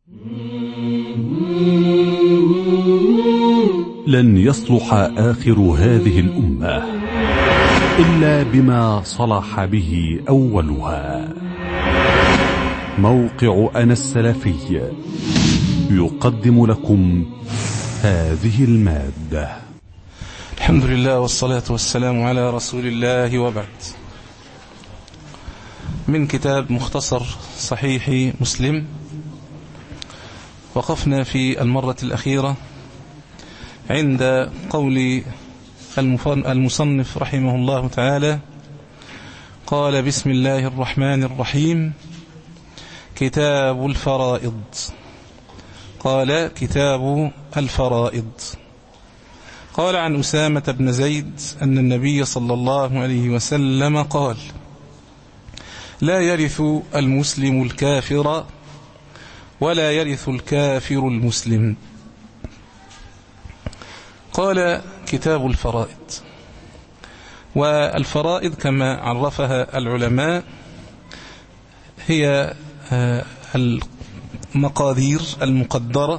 لن يصلح آخر هذه الأمة إلا بما صلح به أولها موقع أنا السلفي يقدم لكم هذه المادة الحمد لله والصلاة والسلام على رسول الله وبعد من كتاب مختصر صحيح مسلم وقفنا في المرة الأخيرة عند قول المصنف رحمه الله تعالى قال بسم الله الرحمن الرحيم كتاب الفرائض قال كتاب الفرائض قال عن أسامة بن زيد أن النبي صلى الله عليه وسلم قال لا يرث المسلم الكافر ولا يرث الكافر المسلم قال كتاب الفرائض والفرائض كما عرفها العلماء هي المقادير المقدرة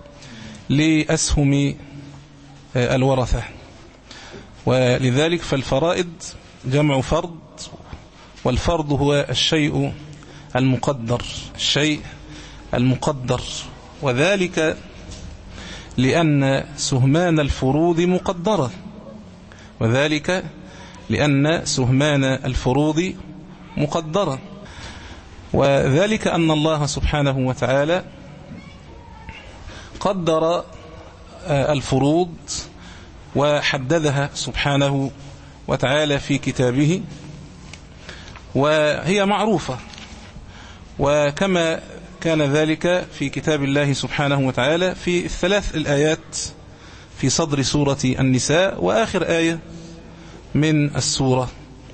لأسهم الورثة ولذلك فالفرائض جمع فرض والفرض هو الشيء المقدر الشيء المقدر وذلك لأن سهمان الفروض مقدرة وذلك لأن سهمان الفروض مقدرة وذلك أن الله سبحانه وتعالى قدر الفروض وحددها سبحانه وتعالى في كتابه وهي معروفة وكما كان ذلك في كتاب الله سبحانه وتعالى في الثلاث الآيات في صدر سورة النساء وآخر آية من السورة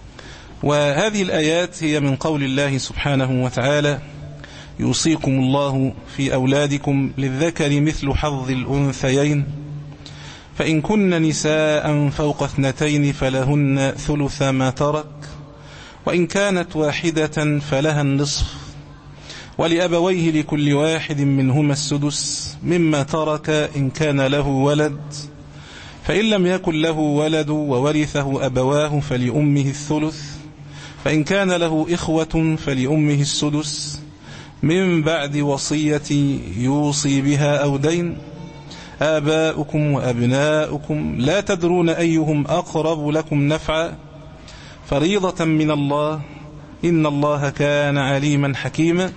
وهذه الآيات هي من قول الله سبحانه وتعالى يوصيكم الله في أولادكم للذكر مثل حظ الأنثيين فإن كن نساء فوق اثنتين فلهن ثلث ما ترك وإن كانت واحدة فلها النصف ولأبويه لكل واحد منهما السدس مما ترك إن كان له ولد فإن لم يكن له ولد وورثه أبواه فلأمه الثلث فإن كان له إخوة فلأمه السدس من بعد وصية يوصي بها أو دين آباؤكم وأبناؤكم لا تدرون أيهم أقرب لكم نفعا فريضة من الله إن الله كان عليما حكيما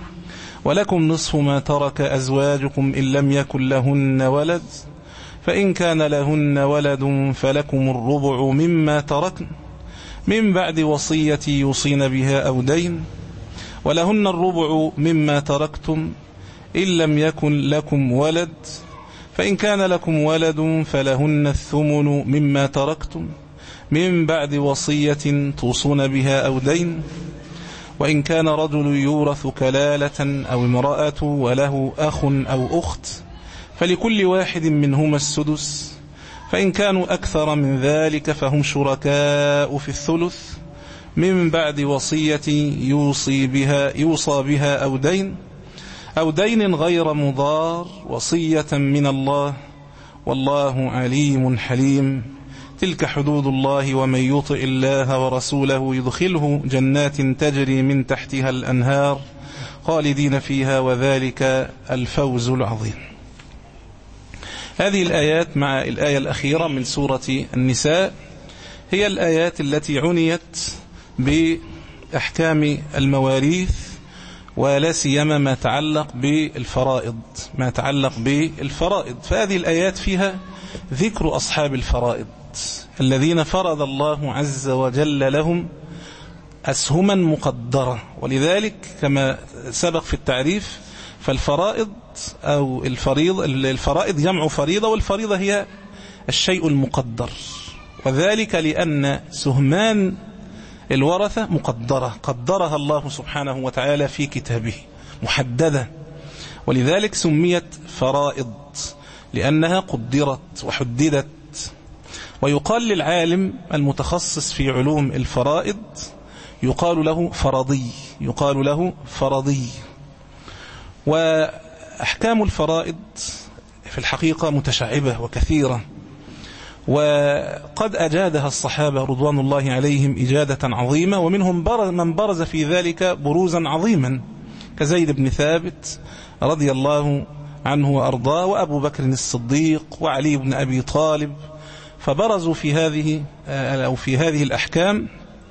ولكم نصف ما ترك أزواجكم إن لم يكن لهن ولد فإن كان لهن ولد فلكم الربع مما تركن من بعد وصية يوصين بها أو دين ولهن الربع مما تركتم إن لم يكن لكم ولد فإن كان لكم ولد فلهن الثمن مما تركتم من بعد وصية توصون بها أو دين وإن كان رجل يورث كلالة أو امرأة وله أخ أو أخت فلكل واحد منهما السدس فإن كانوا أكثر من ذلك فهم شركاء في الثلث من بعد وصية يوصي بها يوصى بها أو دين أو دين غير مضار وصية من الله والله عليم حليم تلك حدود الله ومن يطع الله ورسوله يدخله جنات تجري من تحتها الأنهار خالدين فيها وذلك الفوز العظيم هذه الآيات مع الآية الأخيرة من سورة النساء هي الآيات التي عنيت بأحكام المواريث ولا سيما ما تعلق بالفرائض ما تعلق بالفرائض فهذه الآيات فيها ذكر أصحاب الفرائض الذين فرض الله عز وجل لهم أسهما مقدرة ولذلك كما سبق في التعريف فالفرائض أو الفريض الفرائض جمع فريضة والفريضة هي الشيء المقدر وذلك لأن سهمان الورثة مقدرة قدرها الله سبحانه وتعالى في كتابه محددة ولذلك سميت فرائض لأنها قدرت وحددت ويقال للعالم المتخصص في علوم الفرائض يقال له فرضي يقال له فرضي وأحكام الفرائض في الحقيقة متشعبة وكثيرة وقد أجادها الصحابة رضوان الله عليهم إجادة عظيمة ومنهم من برز في ذلك بروزا عظيما كزيد بن ثابت رضي الله عنه وأرضاه وأبو بكر الصديق وعلي بن أبي طالب فبرزوا في هذه أو في هذه الأحكام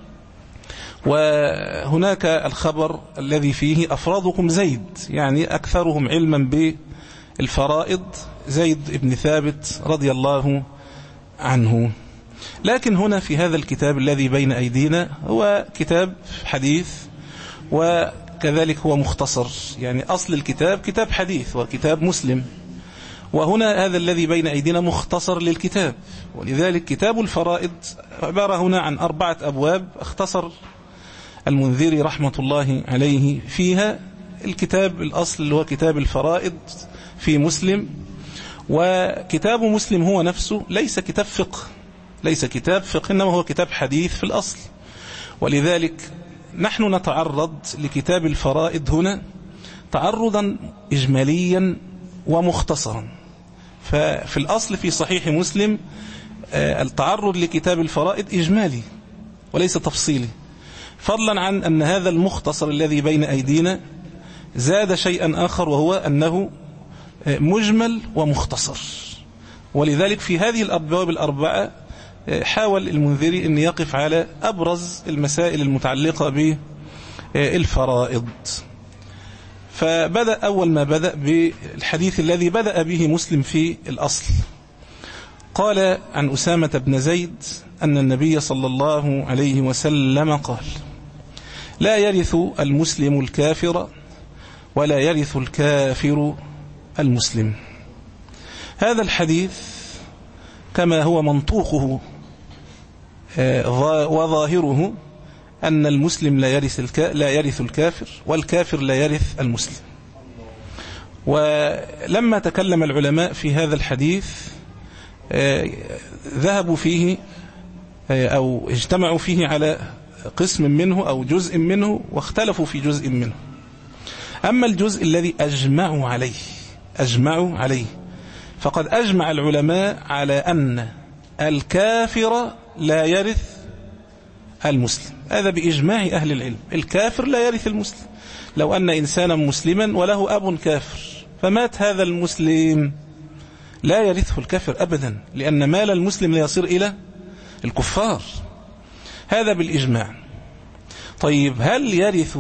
وهناك الخبر الذي فيه أفرادكم زيد يعني أكثرهم علما بالفرائض زيد بن ثابت رضي الله عنه لكن هنا في هذا الكتاب الذي بين أيدينا هو كتاب حديث وكذلك هو مختصر يعني أصل الكتاب كتاب حديث وكتاب مسلم وهنا هذا الذي بين أيدينا مختصر للكتاب ولذلك كتاب الفرائض عبارة هنا عن أربعة أبواب اختصر المنذري رحمة الله عليه فيها الكتاب الأصل اللي هو كتاب الفرائض في مسلم وكتاب مسلم هو نفسه ليس كتاب فقه ليس كتاب فقه إنما هو كتاب حديث في الأصل ولذلك نحن نتعرض لكتاب الفرائض هنا تعرضا إجماليا ومختصرا ففي الأصل في صحيح مسلم التعرض لكتاب الفرائض إجمالي وليس تفصيلي فضلا عن أن هذا المختصر الذي بين أيدينا زاد شيئا آخر وهو أنه مجمل ومختصر ولذلك في هذه الأبواب الأربعة حاول المنذري أن يقف على أبرز المسائل المتعلقة بالفرائض فبدأ أول ما بدأ بالحديث الذي بدأ به مسلم في الأصل قال عن أسامة بن زيد أن النبي صلى الله عليه وسلم قال لا يرث المسلم الكافر ولا يرث الكافر المسلم هذا الحديث كما هو منطوقه وظاهره أن المسلم لا يرث لا يرث الكافر والكافر لا يرث المسلم ولما تكلم العلماء في هذا الحديث ذهبوا فيه أو اجتمعوا فيه على قسم منه أو جزء منه واختلفوا في جزء منه أما الجزء الذي أجمعوا عليه أجمعوا عليه فقد أجمع العلماء على أن الكافر لا يرث المسلم هذا بإجماع أهل العلم الكافر لا يرث المسلم لو أن إنسانا مسلما وله أب كافر فمات هذا المسلم لا يرثه الكافر أبدا لأن مال المسلم لا يصير إلى الكفار هذا بالإجماع طيب هل يرث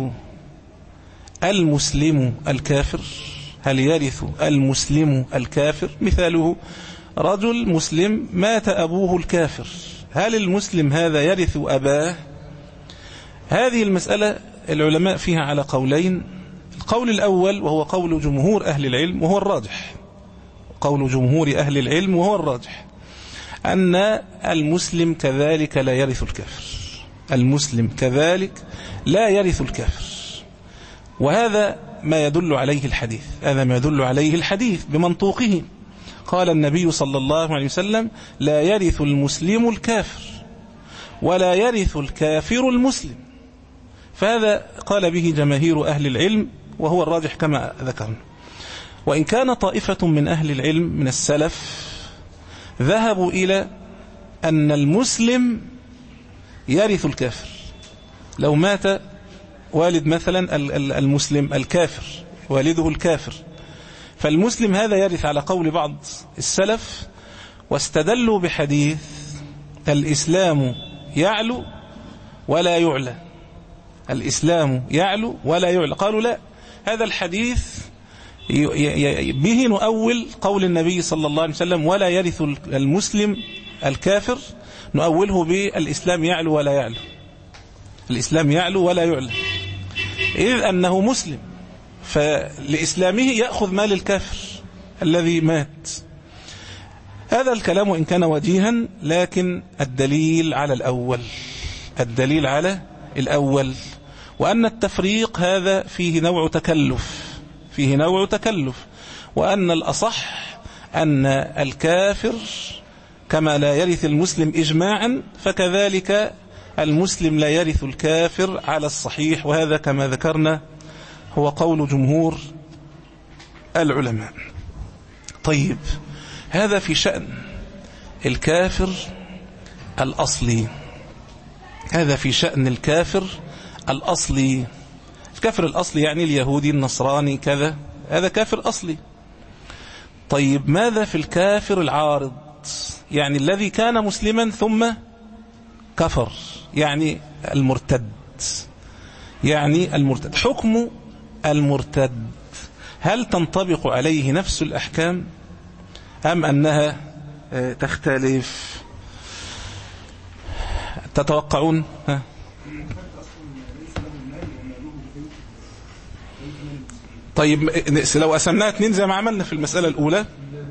المسلم الكافر هل يرث المسلم الكافر مثاله رجل مسلم مات أبوه الكافر هل المسلم هذا يرث أباه هذه المسألة العلماء فيها على قولين القول الأول وهو قول جمهور أهل العلم وهو الراجح قول جمهور أهل العلم وهو الراجح أن المسلم كذلك لا يرث الكافر المسلم كذلك لا يرث الكافر وهذا ما يدل عليه الحديث هذا ما يدل عليه الحديث بمنطوقه قال النبي صلى الله عليه وسلم لا يرث المسلم الكافر ولا يرث الكافر المسلم فهذا قال به جماهير أهل العلم وهو الراجح كما ذكرنا وإن كان طائفة من أهل العلم من السلف ذهبوا إلى أن المسلم يرث الكافر لو مات والد مثلا المسلم الكافر والده الكافر فالمسلم هذا يرث على قول بعض السلف واستدلوا بحديث الإسلام يعلو ولا يعلى الإسلام يعلو ولا يعلى قالوا لا هذا الحديث به نؤول قول النبي صلى الله عليه وسلم ولا يرث المسلم الكافر نؤوله بالإسلام يعلو ولا يعلو الإسلام يعلو ولا يعلى إذ أنه مسلم فلإسلامه يأخذ مال الكافر الذي مات هذا الكلام وإن كان وجيها لكن الدليل على الأول الدليل على الأول وأن التفريق هذا فيه نوع تكلف فيه نوع تكلف وأن الأصح أن الكافر كما لا يرث المسلم إجماعا فكذلك المسلم لا يرث الكافر على الصحيح وهذا كما ذكرنا هو قول جمهور العلماء طيب هذا في شأن الكافر الأصلي هذا في شأن الكافر الأصلي الكافر الأصلي يعني اليهودي النصراني كذا هذا كافر أصلي طيب ماذا في الكافر العارض يعني الذي كان مسلما ثم كفر يعني المرتد يعني المرتد حكم المرتد هل تنطبق عليه نفس الأحكام أم أنها تختلف تتوقعون ها؟ طيب لو قسمناها اثنين زي ما عملنا في المسألة الأولى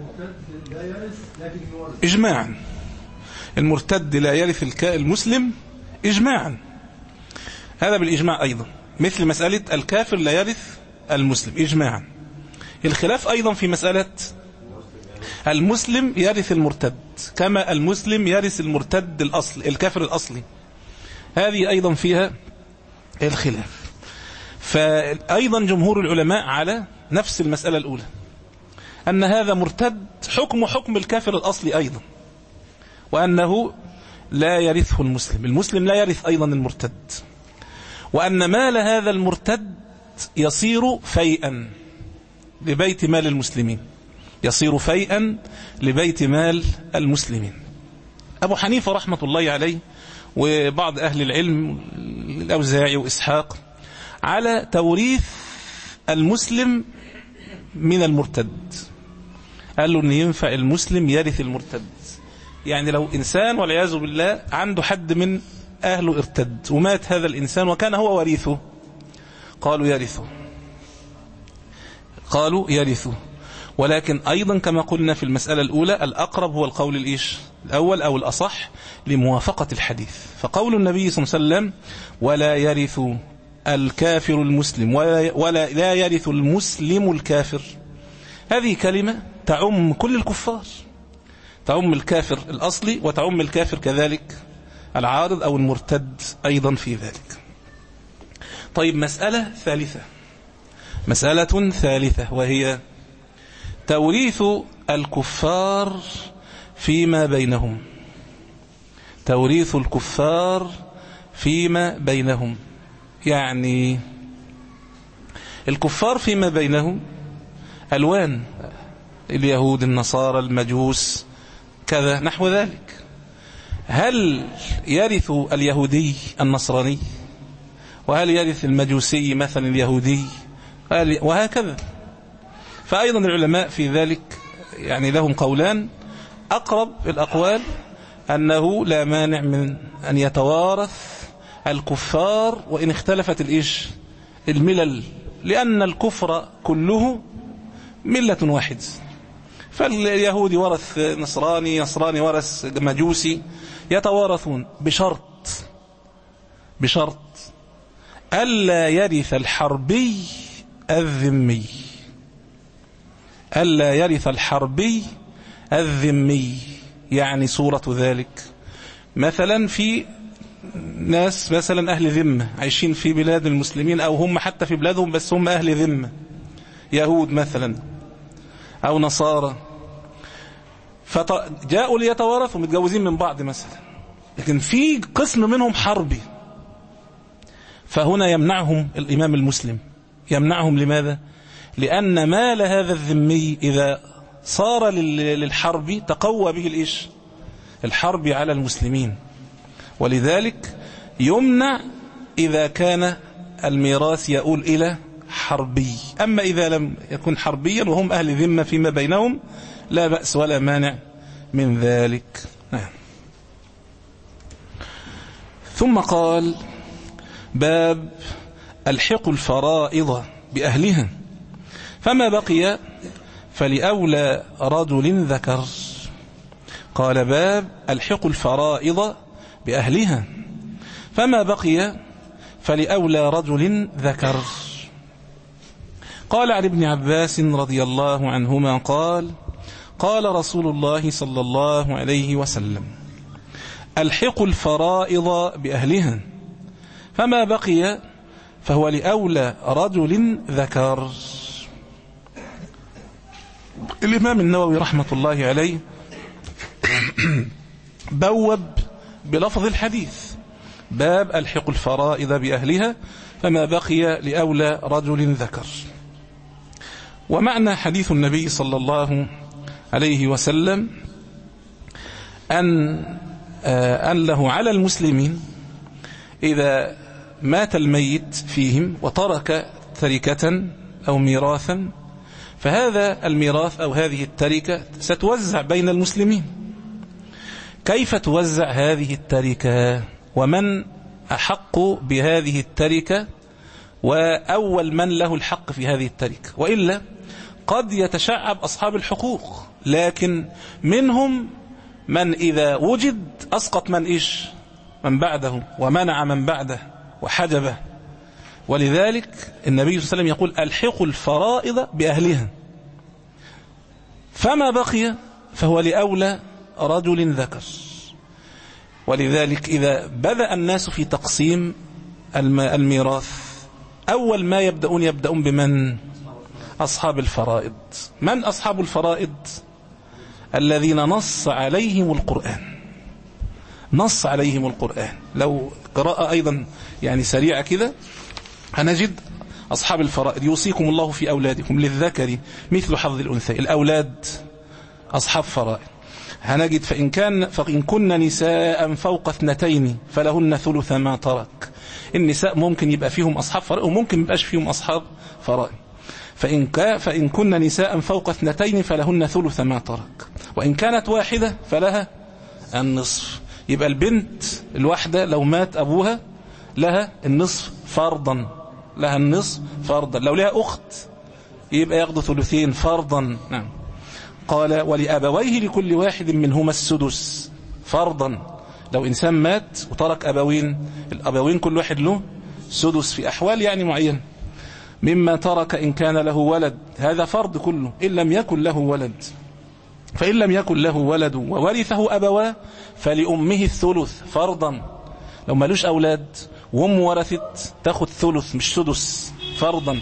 إجماعا المرتد لا يرث المسلم إجماعا هذا بالإجماع أيضا مثل مسألة الكافر لا يرث المسلم إجماعا الخلاف أيضا في مسألة المسلم يرث المرتد كما المسلم يرث المرتد الأصل الكافر الأصلي هذه أيضا فيها الخلاف فأيضا جمهور العلماء على نفس المسألة الأولى أن هذا مرتد حكم حكم الكافر الأصلي أيضا وأنه لا يرثه المسلم المسلم لا يرث أيضا المرتد وأن مال هذا المرتد يصير فيئا لبيت مال المسلمين يصير فيئا لبيت مال المسلمين أبو حنيفة رحمة الله عليه وبعض أهل العلم الأوزاعي وإسحاق على توريث المسلم من المرتد قال له أن ينفع المسلم يرث المرتد يعني لو إنسان والعياذ بالله عنده حد من أهله ارتد ومات هذا الإنسان وكان هو وريثه قالوا يرثه قالوا يرثه ولكن أيضا كما قلنا في المسألة الأولى الأقرب هو القول الإيش الأول أو الأصح لموافقة الحديث فقول النبي صلى الله عليه وسلم ولا يرث الكافر المسلم ولا, ولا لا يرث المسلم الكافر هذه كلمة تعم كل الكفار تعم الكافر الأصلي وتعم الكافر كذلك العارض أو المرتد أيضا في ذلك طيب مسألة ثالثة مسألة ثالثة وهي توريث الكفار فيما بينهم توريث الكفار فيما بينهم يعني الكفار فيما بينهم ألوان اليهود النصارى المجوس كذا نحو ذلك هل يرث اليهودي النصراني وهل يرث المجوسي مثلا اليهودي وهكذا فأيضا العلماء في ذلك يعني لهم قولان أقرب الأقوال أنه لا مانع من أن يتوارث الكفار وإن اختلفت الإيش الملل لأن الكفر كله ملة واحد فاليهودي ورث نصراني نصراني ورث مجوسي يتوارثون بشرط بشرط ألا يرث الحربي الذمي ألا يرث الحربي الذمي يعني صورة ذلك مثلا في ناس مثلا أهل ذمة عايشين في بلاد المسلمين أو هم حتى في بلادهم بس هم أهل ذمة يهود مثلا أو نصارى فجاءوا ليتوارثوا متجوزين من بعض مثلا لكن في قسم منهم حربي فهنا يمنعهم الإمام المسلم يمنعهم لماذا لأن مال هذا الذمي إذا صار للحرب تقوى به الإيش الحرب على المسلمين ولذلك يمنع إذا كان الميراث يؤول إلى حربي أما إذا لم يكن حربيا وهم أهل ذمة فيما بينهم لا بأس ولا مانع من ذلك نعم ثم قال باب الحق الفرائض بأهلها فما بقي فلأولى رجل ذكر قال باب الحق الفرائض بأهلها فما بقي فلأولى رجل ذكر قال عن ابن عباس رضي الله عنهما قال قال رسول الله صلى الله عليه وسلم الحق الفرائض بأهلها فما بقي فهو لأولى رجل ذكر الإمام النووي رحمة الله عليه بوب بلفظ الحديث باب الحق الفرائض بأهلها فما بقي لأولى رجل ذكر ومعنى حديث النبي صلى الله عليه وسلم أن آه، أن له على المسلمين إذا مات الميت فيهم وترك تركة أو ميراثا فهذا الميراث أو هذه التركة ستوزع بين المسلمين كيف توزع هذه التركة ومن أحق بهذه التركة وأول من له الحق في هذه التركة وإلا قد يتشعب أصحاب الحقوق لكن منهم من إذا وجد أسقط من إيش من بعده ومنع من بعده وحجبه ولذلك النبي صلى الله عليه وسلم يقول الحقوا الفرائض بأهلها فما بقي فهو لأولى رجل ذكر ولذلك إذا بدأ الناس في تقسيم الميراث أول ما يبدأون يبدأون بمن أصحاب الفرائض من أصحاب الفرائض الذين نص عليهم القرآن نص عليهم القرآن لو قراءة أيضا يعني سريعة كده هنجد أصحاب الفرائض يوصيكم الله في أولادكم للذكر مثل حظ الأنثى الأولاد أصحاب فرائض هنجد فإن, كان فإن كن نساء فوق اثنتين فلهن ثلث ما ترك النساء ممكن يبقى فيهم أصحاب فرائض وممكن يبقاش فيهم أصحاب فرائض فإن, فإن كن نساء فوق اثنتين فلهن ثلث ما ترك وإن كانت واحدة فلها النصف يبقى البنت الواحدة لو مات أبوها لها النصف فرضا لها النصف فرضا لو لها أخت يبقى ياخذ ثلثين فرضا نعم قال ولأبويه لكل واحد منهما السدس فرضا لو إنسان مات وترك أبوين الأبوين كل واحد له سدس في أحوال يعني معين مما ترك إن كان له ولد هذا فرض كله إن لم يكن له ولد فإن لم يكن له ولد وورثه أبواه فلأمه الثلث فرضا لو مالوش أولاد وام ورثت تاخد ثلث مش سدس فرضا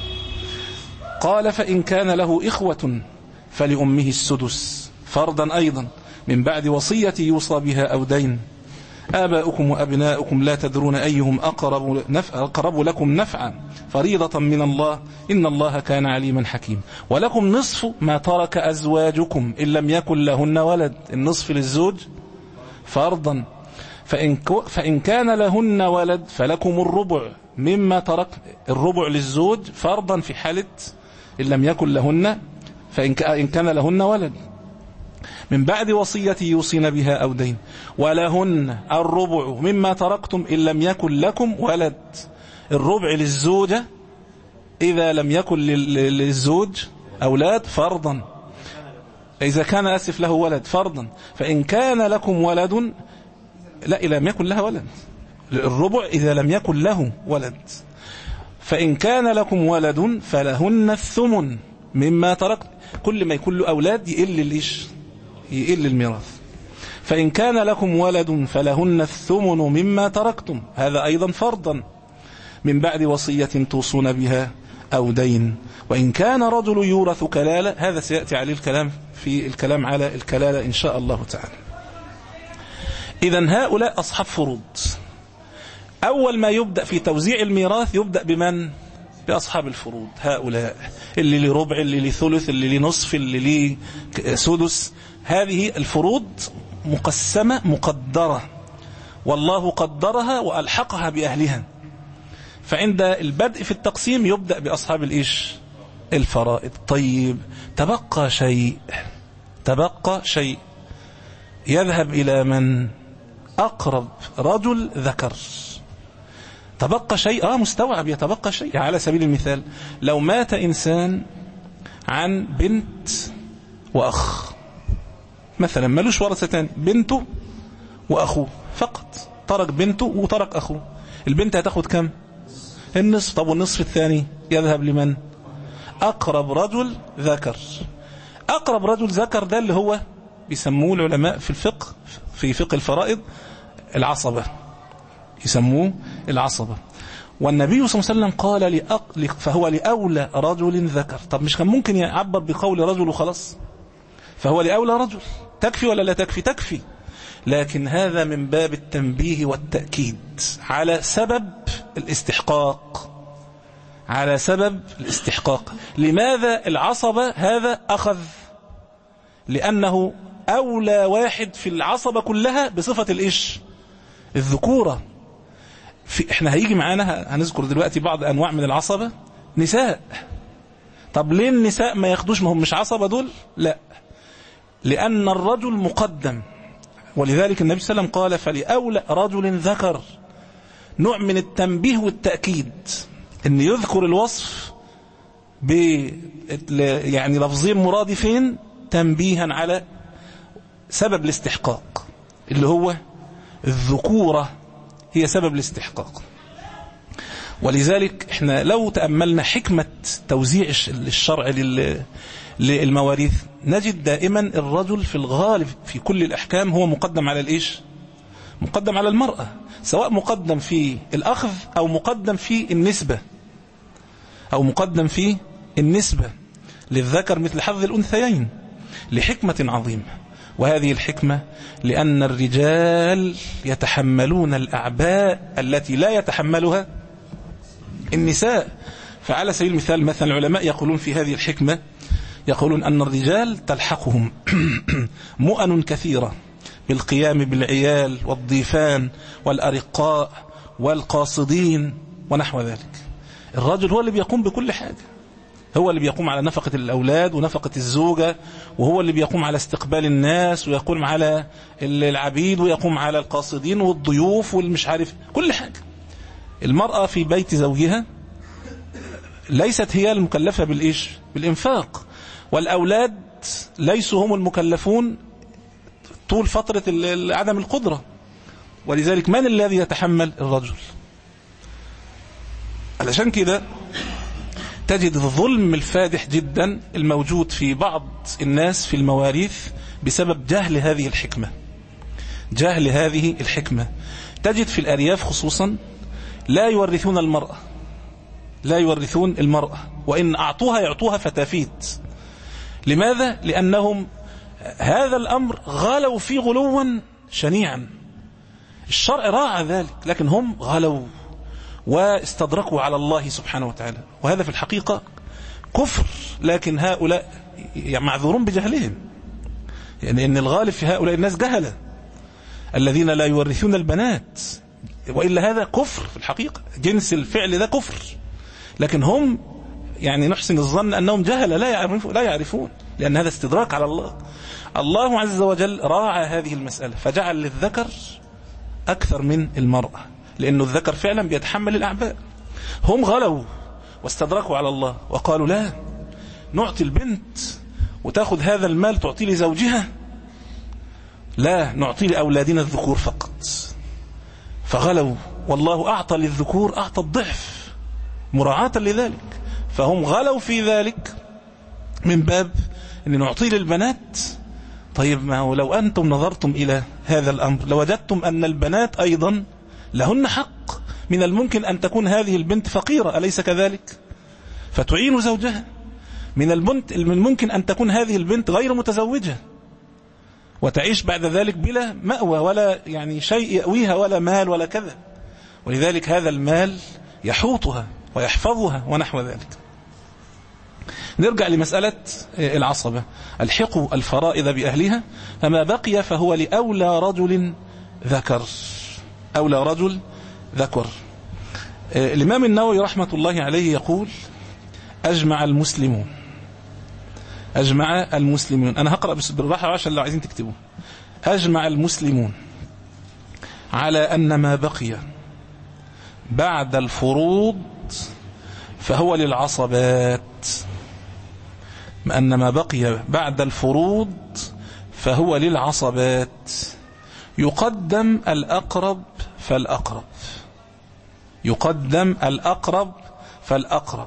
قال فإن كان له إخوة فلأمه السدس فرضا أيضا من بعد وصية يوصى بها أو دين آباؤكم وأبناؤكم لا تدرون أيهم أقرب, نفع أقرب لكم نفعا فريضة من الله إن الله كان عليما حكيم ولكم نصف ما ترك أزواجكم إن لم يكن لهن ولد النصف للزوج فرضا فإن, فإن كان لهن ولد فلكم الربع مما ترك الربع للزوج فرضا في حالة إن لم يكن لهن فإن كان لهن ولد من بعد وصية يوصين بها أو دين ولهن الربع مما تركتم إن لم يكن لكم ولد الربع للزوجة إذا لم يكن للزوج أولاد فرضا إذا كان أسف له ولد فرضا فإن كان لكم ولد لا إذا لم يكن لها ولد الربع إذا لم يكن له ولد فإن كان لكم ولد فلهن الثمن مما تركت كل ما يكون له أولاد يقل الإيش يقل الميراث فإن كان لكم ولد فلهن الثمن مما تركتم هذا أيضا فرضا من بعد وصية توصون بها أو دين وإن كان رجل يورث كلالة هذا سيأتي عليه الكلام في الكلام على الكلالة إن شاء الله تعالى إذا هؤلاء أصحاب فروض أول ما يبدأ في توزيع الميراث يبدأ بمن؟ بأصحاب الفروض هؤلاء اللي لربع اللي لثلث اللي لنصف اللي لسدس هذه الفروض مقسمة مقدرة والله قدرها وألحقها بأهلها فعند البدء في التقسيم يبدأ بأصحاب الإيش الفرائض طيب تبقى شيء تبقى شيء يذهب إلى من أقرب رجل ذكر تبقى شيء آه مستوعب يتبقى شيء على سبيل المثال لو مات إنسان عن بنت وأخ مثلا ملوش ورثة تاني بنته وأخوه فقط ترك بنته وترك أخوه البنت هتاخد كم النصف طب والنصف الثاني يذهب لمن أقرب رجل ذكر أقرب رجل ذكر ده اللي هو بيسموه العلماء في الفقه في فقه الفرائض العصبة يسموه العصبة والنبي صلى الله عليه وسلم قال لأق... فهو لأولى رجل ذكر طب مش كان ممكن يعبر بقول رجل وخلاص فهو لأولى رجل تكفي ولا لا تكفي تكفي لكن هذا من باب التنبيه والتأكيد على سبب الاستحقاق على سبب الاستحقاق لماذا العصبة هذا أخذ لأنه أولى واحد في العصبة كلها بصفة الإيش الذكورة في احنا هيجي معانا هنذكر دلوقتي بعض أنواع من العصبة نساء طب ليه النساء ما ياخدوش ما هم مش عصبة دول لا لأن الرجل مقدم ولذلك النبي صلى الله عليه وسلم قال فلأولى رجل ذكر نوع من التنبيه والتأكيد ان يذكر الوصف ب يعني لفظين مرادفين تنبيها على سبب الاستحقاق اللي هو الذكورة هي سبب الاستحقاق ولذلك احنا لو تأملنا حكمة توزيع الشرع للمواريث نجد دائما الرجل في الغالب في كل الأحكام هو مقدم على الإيش مقدم على المرأة سواء مقدم في الأخذ أو مقدم في النسبة أو مقدم في النسبة للذكر مثل حظ الأنثيين لحكمة عظيمة وهذه الحكمة لأن الرجال يتحملون الأعباء التي لا يتحملها النساء فعلى سبيل المثال مثلا العلماء يقولون في هذه الحكمة يقولون أن الرجال تلحقهم مؤن كثيرة بالقيام بالعيال والضيفان والأرقاء والقاصدين ونحو ذلك الرجل هو اللي بيقوم بكل حاجة هو اللي بيقوم على نفقة الأولاد ونفقة الزوجة وهو اللي بيقوم على استقبال الناس ويقوم على العبيد ويقوم على القاصدين والضيوف والمش عارف كل حاجة المرأة في بيت زوجها ليست هي المكلفة بالإيش بالإنفاق والأولاد ليسوا هم المكلفون طول فترة عدم القدرة ولذلك من الذي يتحمل الرجل علشان كده تجد الظلم الفادح جدا الموجود في بعض الناس في المواريث بسبب جهل هذه الحكمة جهل هذه الحكمة تجد في الأرياف خصوصا لا يورثون المرأة لا يورثون المرأة وإن أعطوها يعطوها فتافيت لماذا؟ لأنهم هذا الأمر غلوا فيه غلوا شنيعا الشرع راعى ذلك لكن هم غلوا واستدركوا على الله سبحانه وتعالى وهذا في الحقيقة كفر لكن هؤلاء معذورون بجهلهم يعني ان الغالب في هؤلاء الناس جهلة الذين لا يورثون البنات وإلا هذا كفر في الحقيقة جنس الفعل ده كفر لكن هم يعني نحسن الظن أنهم جهلة لا يعرفون, لا يعرفون لأن هذا استدراك على الله الله عز وجل راعى هذه المسألة فجعل للذكر أكثر من المرأة لأنه الذكر فعلا بيتحمل الأعباء هم غلوا واستدركوا على الله وقالوا لا نعطي البنت وتاخذ هذا المال تعطي لزوجها لا نعطي لأولادنا الذكور فقط فغلوا والله أعطى للذكور أعطى الضعف مراعاة لذلك فهم غلوا في ذلك من باب أن نعطي للبنات طيب ما هو لو أنتم نظرتم إلى هذا الأمر لوجدتم أن البنات أيضا لهن حق من الممكن أن تكون هذه البنت فقيرة أليس كذلك فتعين زوجها من البنت من الممكن أن تكون هذه البنت غير متزوجة وتعيش بعد ذلك بلا مأوى ولا يعني شيء يأويها ولا مال ولا كذا ولذلك هذا المال يحوطها ويحفظها ونحو ذلك نرجع لمسألة العصبة الحقوا الفرائض بأهلها فما بقي فهو لأولى رجل ذكر أولى رجل ذكر الإمام النووي رحمة الله عليه يقول أجمع المسلمون أجمع المسلمون أنا هقرأ بالراحة عشان لو عايزين تكتبوا أجمع المسلمون على أن ما بقي بعد الفروض فهو للعصبات أن ما بقي بعد الفروض فهو للعصبات يقدم الأقرب فالأقرب يقدم الأقرب فالأقرب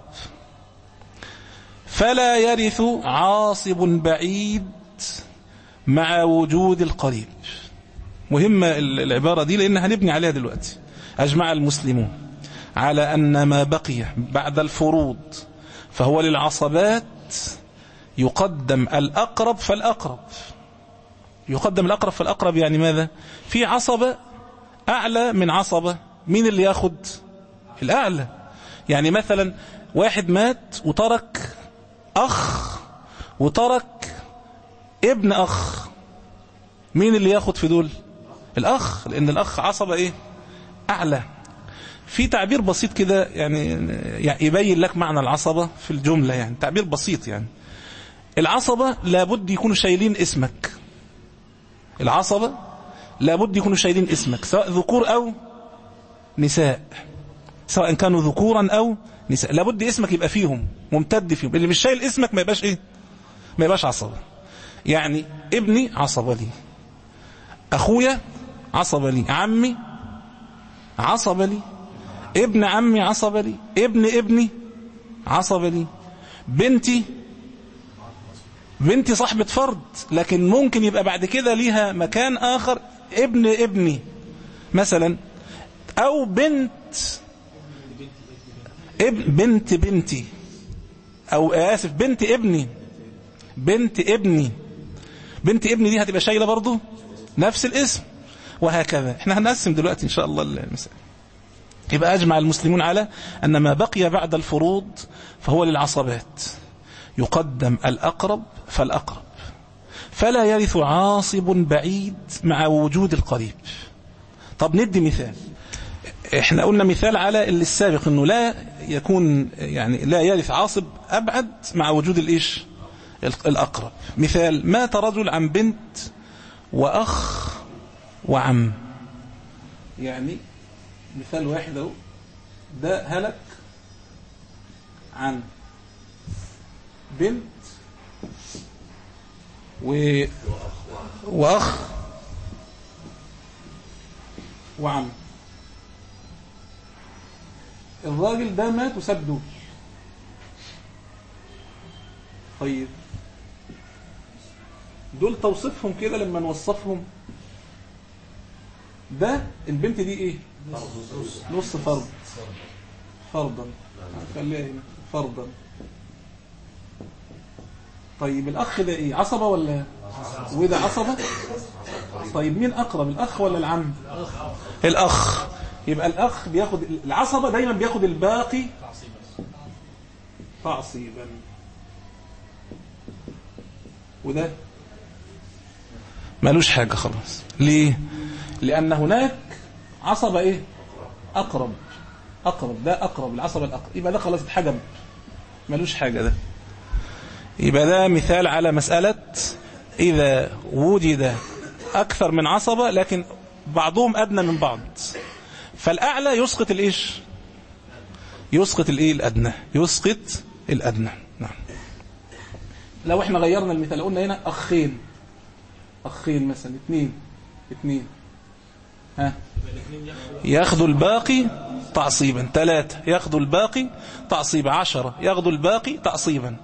فلا يرث عاصب بعيد مع وجود القريب مهمة العبارة دي لأن هنبني عليها دلوقتي أجمع المسلمون على أن ما بقي بعد الفروض فهو للعصبات يقدم الأقرب فالأقرب يقدم الأقرب فالأقرب يعني ماذا في عصبة أعلى من عصبة مين اللي ياخد الأعلى يعني مثلا واحد مات وترك أخ وترك ابن أخ مين اللي ياخد في دول الأخ لأن الأخ عصبة إيه أعلى في تعبير بسيط كده يعني يعني يبين لك معنى العصبة في الجملة يعني تعبير بسيط يعني العصبة لابد يكونوا شايلين اسمك العصبة لابد يكونوا شايلين اسمك سواء ذكور أو نساء سواء كانوا ذكورا أو نساء لابد اسمك يبقى فيهم ممتد فيهم اللي مش شايل اسمك ما يبقاش ايه ما يبقاش عصبة يعني ابني عصبة لي اخويا عصبة لي عمي عصبة لي ابن عمي عصبة لي ابن ابني عصبة لي بنتي بنتي صاحبة فرد لكن ممكن يبقى بعد كده ليها مكان آخر ابن ابني مثلا أو بنت ابن بنت بنتي أو آسف بنت ابني بنت ابني بنت ابني دي هتبقى شايلة برضو نفس الاسم وهكذا احنا هنقسم دلوقتي إن شاء الله المسائل يبقى أجمع المسلمون على أن ما بقي بعد الفروض فهو للعصبات يقدم الأقرب فالأقرب فلا يرث عاصب بعيد مع وجود القريب طب ندي مثال احنا قلنا مثال على اللي السابق انه لا يكون يعني لا يرث عاصب ابعد مع وجود الايش الاقرب مثال مات رجل عن بنت واخ وعم يعني مثال واحد اهو ده هلك عن بنت و... واخ وعم الراجل ده مات وساب دول طيب دول توصيفهم كده لما نوصفهم ده البنت دي ايه نص فرض فرضا خليها هنا فرضا طيب الاخ ده ايه عصبة ولا وده عصبة طيب مين اقرب الاخ ولا العم الاخ يبقى الاخ بياخد العصبة دايما بياخد الباقي تعصيبا وده مالوش حاجة خلاص ليه لان هناك عصبة ايه اقرب اقرب ده اقرب العصبة الاقرب يبقى ده خلاص اتحجب مالوش حاجة ده يبقى ده مثال على مسألة إذا وجد أكثر من عصبة لكن بعضهم أدنى من بعض فالأعلى يسقط الإيش يسقط الإيه الأدنى يسقط الأدنى نعم لو احنا غيرنا المثال قلنا هنا أخين أخين مثلا اثنين اثنين ها ياخذوا الباقي تعصيبا ثلاثة ياخذوا الباقي تعصيبا عشرة ياخذوا الباقي تعصيبا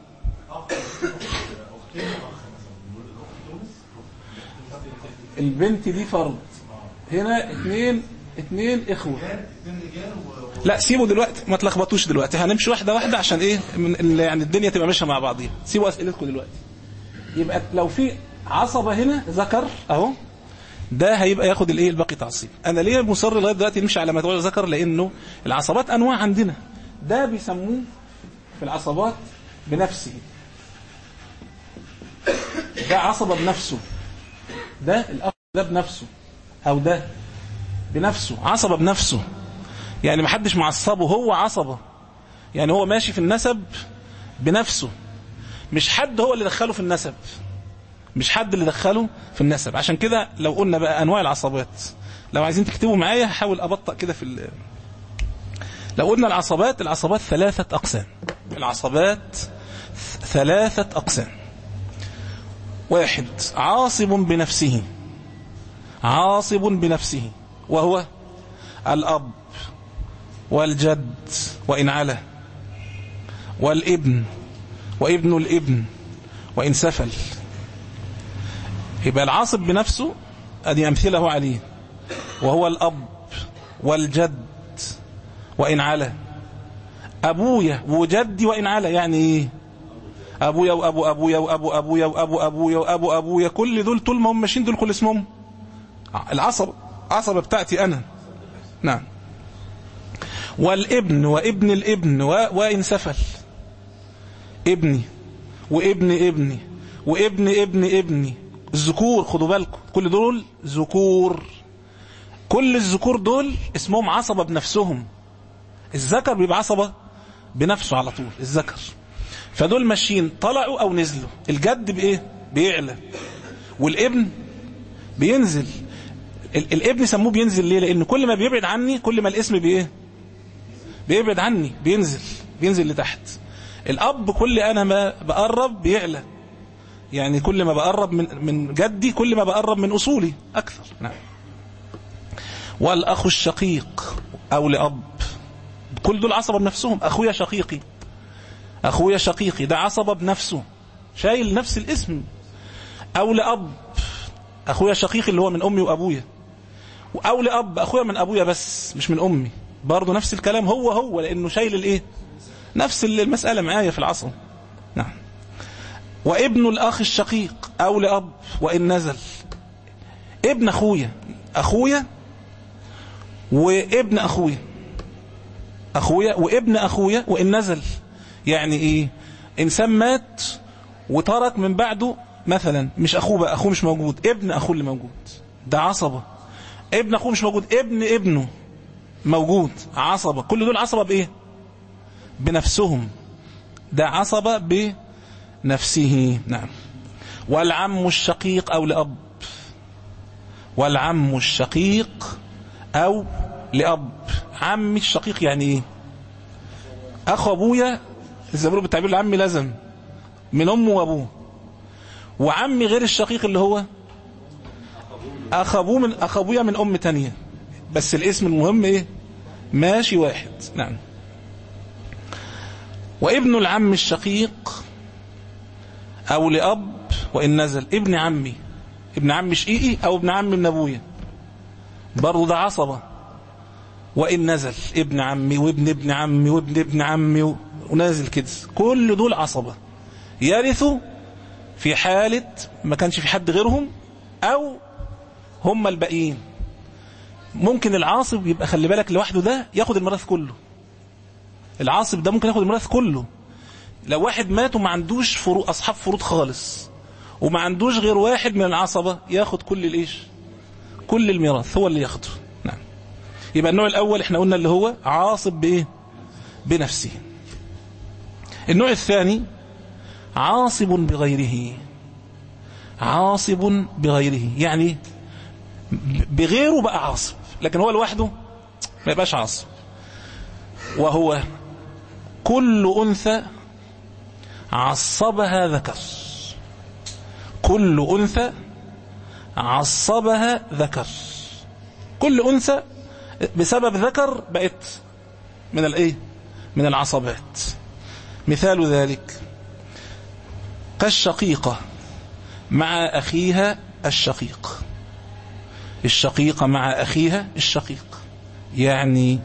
البنت دي فرض هنا اثنين اثنين اخوة لا سيبوا دلوقتي ما تلخبطوش دلوقتي هنمشي واحدة واحدة عشان ايه من يعني الدنيا تبقى ماشيه مع بعضيها سيبوا اسئلتكم دلوقتي يبقى لو في عصبة هنا ذكر اهو ده هيبقى ياخد الايه الباقي تعصيب انا ليه مصر لغايه دلوقتي نمشي على ما تقول ذكر لانه العصبات انواع عندنا ده بيسموه في العصبات بنفسه ده عصبة بنفسه ده الأخ ده بنفسه أو ده بنفسه عصبة بنفسه يعني محدش معصبه هو عصبة يعني هو ماشي في النسب بنفسه مش حد هو اللي دخله في النسب مش حد اللي دخله في النسب عشان كده لو قلنا بقى أنواع العصبات لو عايزين تكتبوا معايا هحاول أبطأ كده في ال... لو قلنا العصبات العصبات ثلاثة أقسام العصبات ثلاثة أقسام واحد عاصب بنفسه عاصب بنفسه وهو الأب والجد وإن علا والابن وابن الابن وإن سفل يبقى العاصب بنفسه أدي أمثله عليه وهو الأب والجد وإن علا أبويا وجدي وإن علا يعني إيه ابويا وابو ابويا وابو ابويا وابو ابويا وابو ابويا كل دول طول ما هم ماشيين دول كل اسمهم العصب عصبة بتاعتي انا نعم والابن وابن الابن و... وان سفل ابني وابن ابني وابن ابن ابني الذكور خدوا بالكم كل دول ذكور كل الذكور دول اسمهم عصبة بنفسهم الذكر بيبقى عصبة بنفسه على طول الذكر فدول ماشيين طلعوا او نزلوا الجد بايه بيعلى والابن بينزل ال الابن سموه بينزل ليه لان كل ما بيبعد عني كل ما الاسم بايه بيبعد عني بينزل بينزل لتحت الاب كل انا ما بقرب بيعلى يعني كل ما بقرب من من جدي كل ما بقرب من اصولي اكثر نعم والاخ الشقيق او لاب كل دول عصبه بنفسهم اخويا شقيقي اخويا شقيقي ده عصبه بنفسه شايل نفس الاسم او لاب اخويا شقيقي اللي هو من امي وابويا او لاب اخويا من ابويا بس مش من امي برضه نفس الكلام هو هو لانه شايل الايه نفس المساله معايا في العصر نعم وابن الاخ الشقيق او لاب وان نزل ابن اخويا اخويا وابن اخويا اخويا وابن اخويا وان نزل يعني ايه انسان مات وترك من بعده مثلا مش اخوه بقى اخوه مش موجود ابن اخوه اللي موجود ده عصبة ابن اخوه مش موجود ابن ابنه موجود عصبة كل دول عصبة بايه بنفسهم ده عصبة بنفسه نعم والعم الشقيق او لأب والعم الشقيق او لأب عمي الشقيق يعني ايه اخو ابويا زي ما بالتعبير العمي لازم من امه وابوه وعمي غير الشقيق اللي هو اخ ابوه من اخ ابويا من ام تانية بس الاسم المهم ايه ماشي واحد نعم وابن العم الشقيق او لاب وان نزل ابن عمي ابن عمي شقيقي او ابن عمي من ابويا برضه ده عصبه وان نزل ابن عمي وابن ابن عمي وابن ابن عمي ونازل كده كل دول عصبه يرثوا في حالة ما كانش في حد غيرهم او هم الباقيين ممكن العاصب يبقى خلي بالك لوحده ده ياخد الميراث كله العاصب ده ممكن ياخد الميراث كله لو واحد مات وما عندوش فروض اصحاب فروض خالص وما عندوش غير واحد من العصبة ياخد كل الايش كل الميراث هو اللي ياخده نعم يبقى النوع الاول احنا قلنا اللي هو عاصب بايه بنفسه النوع الثاني عاصب بغيره عاصب بغيره يعني بغيره بقى عاصب لكن هو لوحده ما يبقاش عاصب وهو كل أنثى عصبها ذكر كل أنثى عصبها ذكر كل أنثى بسبب ذكر بقت من الايه من العصبات مثال ذلك كالشقيقة مع أخيها الشقيق الشقيقة مع أخيها الشقيق يعني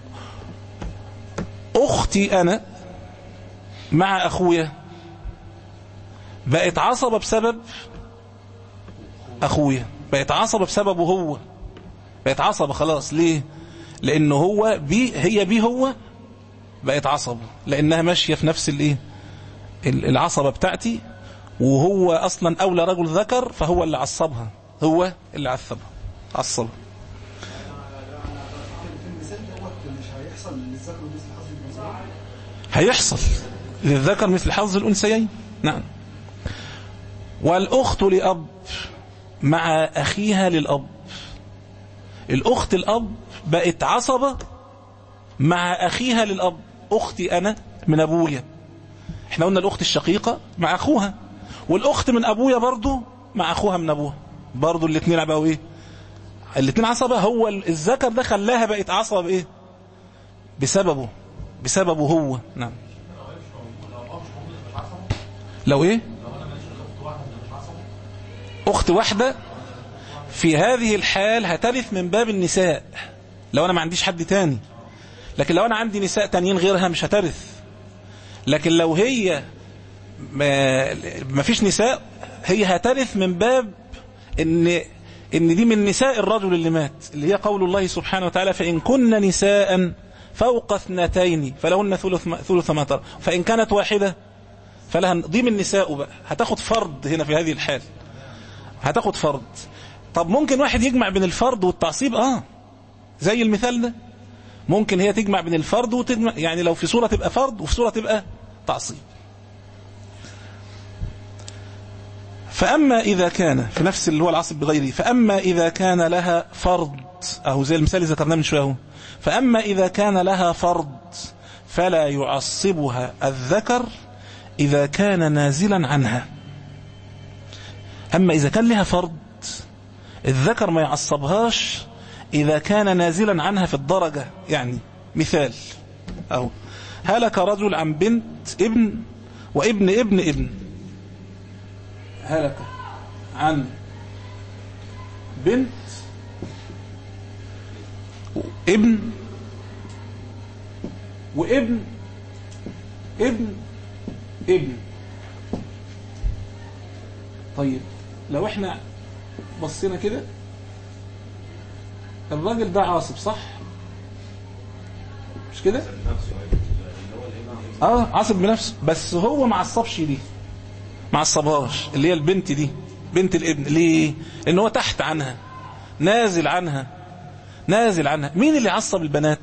أختي أنا مع أخويا بقت عصبة بسبب أخويا بقت عصبة بسببه هو بقت عصبة خلاص ليه لأنه هو بي هي بيه هو بقت عصبة لأنها ماشية في نفس الايه العصبة بتاعتي وهو أصلا أولى رجل ذكر فهو اللي عصبها هو اللي عصبها عصبها هيحصل للذكر مثل حظ الأنثيين نعم والأخت لأب مع أخيها للأب الأخت الأب بقت عصبة مع أخيها للأب أختي أنا من أبويا احنا قلنا الأخت الشقيقة مع أخوها والأخت من أبويا برضو مع أخوها من أبوها برضو الاثنين بقوا إيه الاثنين عصبة هو الذكر ده خلاها بقت عصبة بإيه بسببه بسببه هو نعم لو ايه اخت واحدة في هذه الحال هترث من باب النساء لو انا ما عنديش حد تاني لكن لو انا عندي نساء تانيين غيرها مش هترث لكن لو هي ما, ما فيش نساء هي هترث من باب ان ان دي من نساء الرجل اللي مات اللي هي قول الله سبحانه وتعالى فإن كن نساء فوق اثنتين فلهن ثلث ما, ثلث ما ترى فإن كانت واحدة فلها دي من نساء بقى هتاخد فرض هنا في هذه الحال هتاخد فرض طب ممكن واحد يجمع بين الفرض والتعصيب اه زي المثال ده ممكن هي تجمع بين الفرض وتجمع يعني لو في صورة تبقى فرض وفي صورة تبقى تعصيب فأما إذا كان في نفس اللي هو العصب بغيره فأما إذا كان لها فرض أهو زي المثال اللي ذكرناه من شوية اهو فأما إذا كان لها فرض فلا يعصبها الذكر إذا كان نازلا عنها أما إذا كان لها فرض الذكر ما يعصبهاش إذا كان نازلا عنها في الدرجة يعني مثال أهو هلك رجل عن بنت ابن وابن ابن ابن هلك عن بنت ابن وابن ابن ابن طيب لو احنا بصينا كده الراجل ده عاصب صح مش كده اه عاصب بنفسه بس هو ما عصبش دي ما عصبهاش اللي هي البنت دي بنت الابن ليه ان هو تحت عنها نازل عنها نازل عنها مين اللي عصب البنات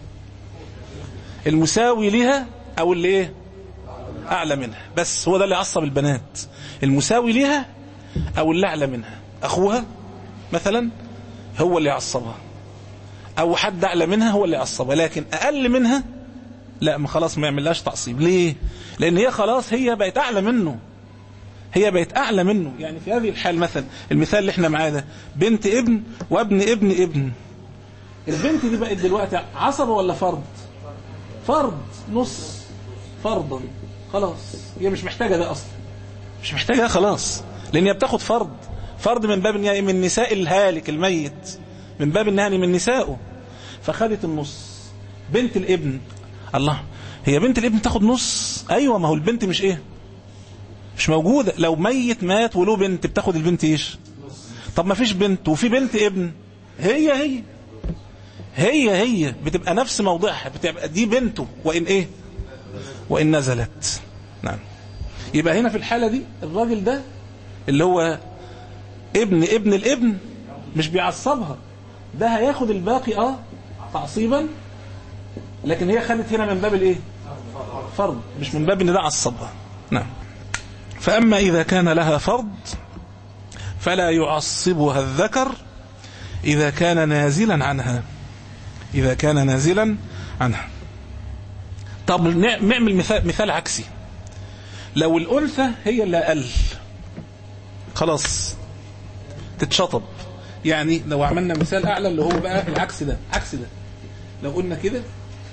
المساوي لها او اللي ايه اعلى منها بس هو ده اللي عصب البنات المساوي لها او اللي اعلى منها اخوها مثلا هو اللي يعصبها او حد اعلى منها هو اللي يعصبها لكن اقل منها لا ما خلاص ما يعملهاش تعصيب ليه لان هي خلاص هي بقت اعلى منه هي بقت اعلى منه يعني في هذه الحال مثلا المثال اللي احنا معاه ده بنت ابن وابن ابن ابن البنت دي بقت دلوقتي عصبة ولا فرض فرض نص فرضا خلاص هي مش محتاجة ده اصلا مش محتاجة خلاص لان هي بتاخد فرض فرض من باب انها من نساء الهالك الميت من باب انها من نسائه فخدت النص بنت الابن الله هي بنت الابن تاخد نص ايوه ما هو البنت مش ايه مش موجودة لو ميت مات وله بنت بتاخد البنت ايش طب ما فيش بنت وفي بنت ابن هي هي هي هي بتبقى نفس موضعها بتبقى دي بنته وإن إيه وإن نزلت نعم يبقى هنا في الحالة دي الراجل ده اللي هو ابن ابن الابن مش بيعصبها ده هياخد الباقي اه تعصيبا لكن هي خدت هنا من باب الايه فرض مش من باب ان ده عصبها نعم فأما إذا كان لها فرض فلا يعصبها الذكر إذا كان نازلا عنها إذا كان نازلا عنها طب نعمل مثال, مثال عكسي لو الأنثى هي اللي أقل خلاص تتشطب يعني لو عملنا مثال أعلى اللي هو بقى العكس ده عكس ده لو قلنا كده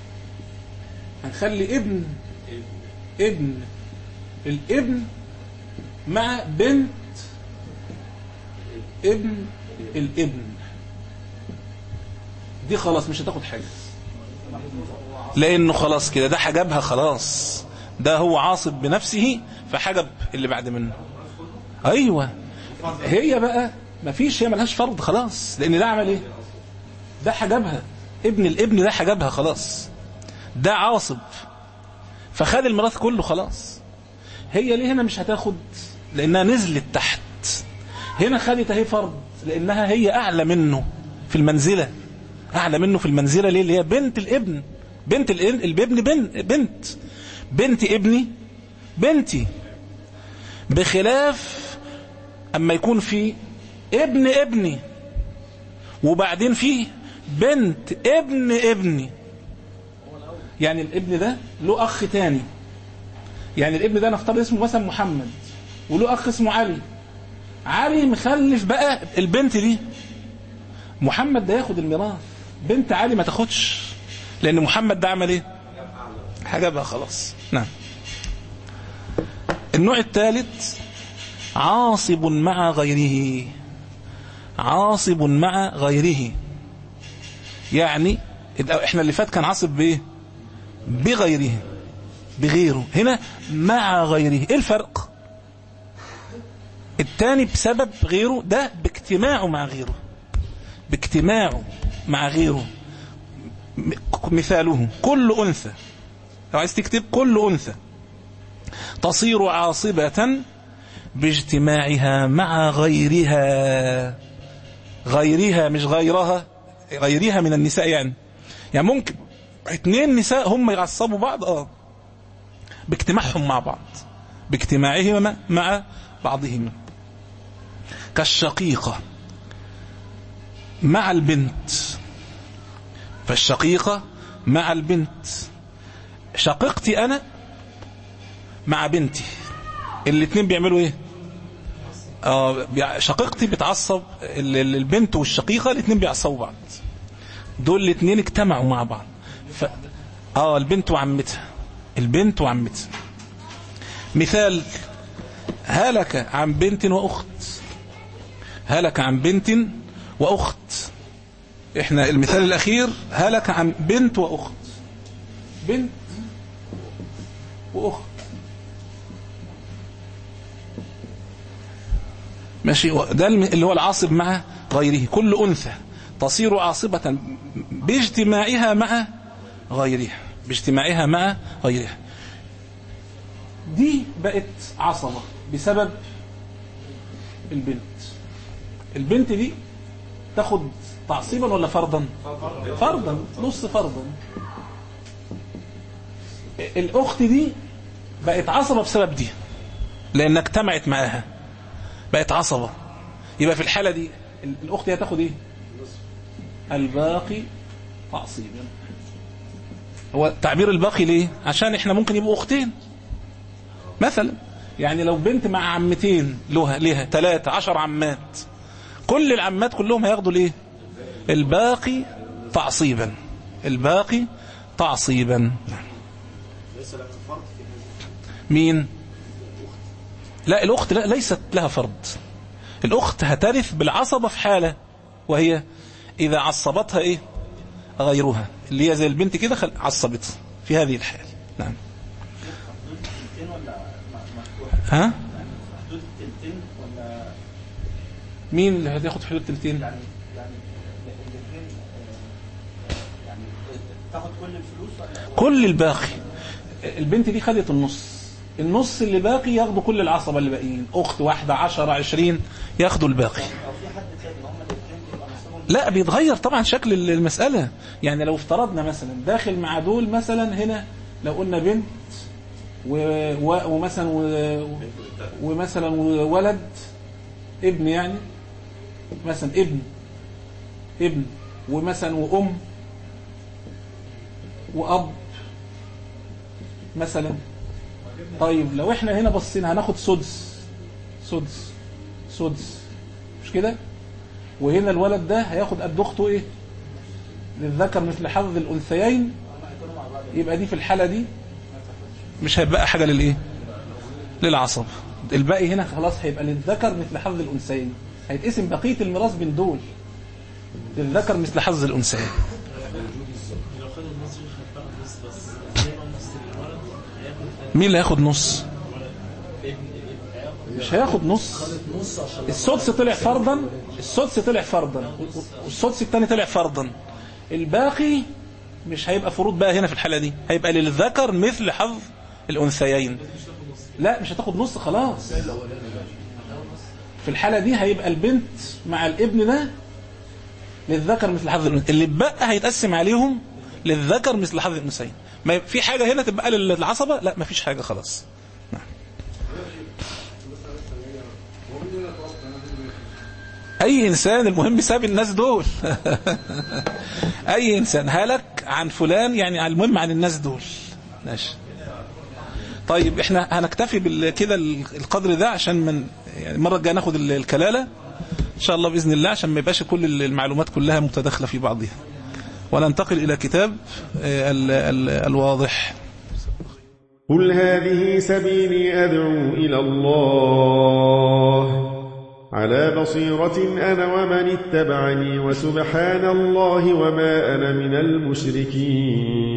هنخلي ابن ابن الابن مع بنت ابن الابن دي خلاص مش هتاخد حاجة لانه خلاص كده ده حجبها خلاص ده هو عاصب بنفسه فحجب اللي بعد منه ايوه هي بقى مفيش هي ملهاش فرض خلاص لان ده عمل ايه ده حجبها ابن الابن ده حجبها خلاص ده عاصب فخد الميراث كله خلاص هي ليه هنا مش هتاخد لانها نزلت تحت هنا خدت اهي فرض لانها هي اعلى منه في المنزله اعلى منه في المنزله ليه اللي هي بنت الابن بنت الابن بنت بنت بنت ابني بنتي بخلاف اما يكون في ابن ابني وبعدين في بنت ابن ابني يعني الابن ده له اخ تاني يعني الابن ده نفترض اسمه مثلا محمد وله اخ اسمه علي علي مخلف بقى البنت دي محمد ده ياخد الميراث بنت علي ما تاخدش لان محمد ده عمل ايه حجبها خلاص نعم النوع الثالث عاصب مع غيره عاصب مع غيره يعني احنا اللي فات كان عاصب بايه بغيره بغيره هنا مع غيره ايه الفرق التاني بسبب غيره ده باجتماعه مع غيره باجتماعه مع غيره م- مثاله كل أنثى لو عايز تكتب كل أنثى تصير عاصبة باجتماعها مع غيرها غيرها مش غيرها غيرها من النساء يعني يعني ممكن اتنين نساء هم يعصبوا بعض اه باجتماعهم مع بعض باجتماعهما مع بعضهما كالشقيقة مع البنت فالشقيقة مع البنت شقيقتي أنا مع بنتي الاتنين بيعملوا ايه اه بيع- شقيقتي بتعصب ال- ال- البنت والشقيقة الاتنين بيعصبوا بعض دول الاتنين اجتمعوا مع بعض ف... اه البنت وعمتها البنت وعمتها مثال هلك عن بنت واخت هلك عن بنت واخت احنا المثال الاخير هلك عن بنت واخت بنت واخت ماشي ده الم- اللي هو العاصب مع غيره كل انثى تصير عاصبة باجتماعها مع غيرها باجتماعها مع غيرها دي بقت عصبة بسبب البنت البنت دي تاخد تعصيبا ولا فرضا فرضا نص فرضا الاخت دي بقت عصبة بسبب دي لان اجتمعت معاها بقت عصبة يبقى في الحالة دي ال- الاخت دي هتاخد ايه الباقي تعصيبا هو تعبير الباقي ليه عشان احنا ممكن يبقوا اختين مثلا يعني لو بنت مع عمتين لها لها ثلاثة عشر عمات كل العمات كلهم هياخدوا ليه الباقي تعصيبا الباقي تعصيبا مين لا الأخت لا ليست لها فرض الأخت هترث بالعصبة في حالة وهي إذا عصبتها إيه غيرها اللي هي زي البنت كده خل- عصبتها في هذه الحال نعم ها حدود التلتين ولا مين اللي هتاخد حدود تلتين يعني يعني الاثنين يعني تاخد كل الفلوس ولا كل الباقي البنت دي خدت النص النص اللي باقي ياخدوا كل العصبة اللي باقيين أخت واحدة عشرة عشرين ياخدوا الباقي او في حد تاني هم الاثنين بيبقى نصيبهم لا بيتغير طبعا شكل المسألة يعني لو افترضنا مثلا داخل مع دول مثلا هنا لو قلنا بنت و... و... ومثلا و... ومثلا ولد ابن يعني مثلا ابن ابن ومثلا وأم وأب مثلا طيب لو احنا هنا بصينا هناخد سدس سدس سدس مش كده وهنا الولد ده هياخد قد اخته ايه للذكر مثل حظ الانثيين يبقى دي في الحاله دي مش هيبقى حاجه للايه للعصب الباقي هنا خلاص هيبقى للذكر مثل حظ الانثيين هيتقسم بقيه الميراث بين دول للذكر مثل حظ الانثيين مين اللي هياخد نص مش هياخد نص السدس طلع فرضا السدس طلع فرضا والسدس الثاني طلع فرضا الباقي مش هيبقى فروض بقى هنا في الحالة دي هيبقى للذكر مثل حظ الأنثيين لا مش هتاخد نص خلاص في الحالة دي هيبقى البنت مع الابن ده للذكر مثل حظ الأنثيين اللي بقى هيتقسم عليهم للذكر مثل حظ الأنثيين ما يب- في حاجة هنا تبقى للعصبة لا ما فيش حاجة خلاص اي انسان المهم ساب الناس دول اي انسان هلك عن فلان يعني عن- المهم عن الناس دول ماشي طيب احنا هنكتفي بال- كده ال- القدر ده عشان من يعني المره الجايه ناخد ال- الكلاله ان شاء الله باذن الله عشان ما يبقاش كل ال- المعلومات كلها متداخله في بعضها وننتقل الى كتاب آه، ال- ال- الواضح قل هذه سبيلي أدعو إلى الله على بصيرة أنا ومن اتبعني وسبحان الله وما أنا من المشركين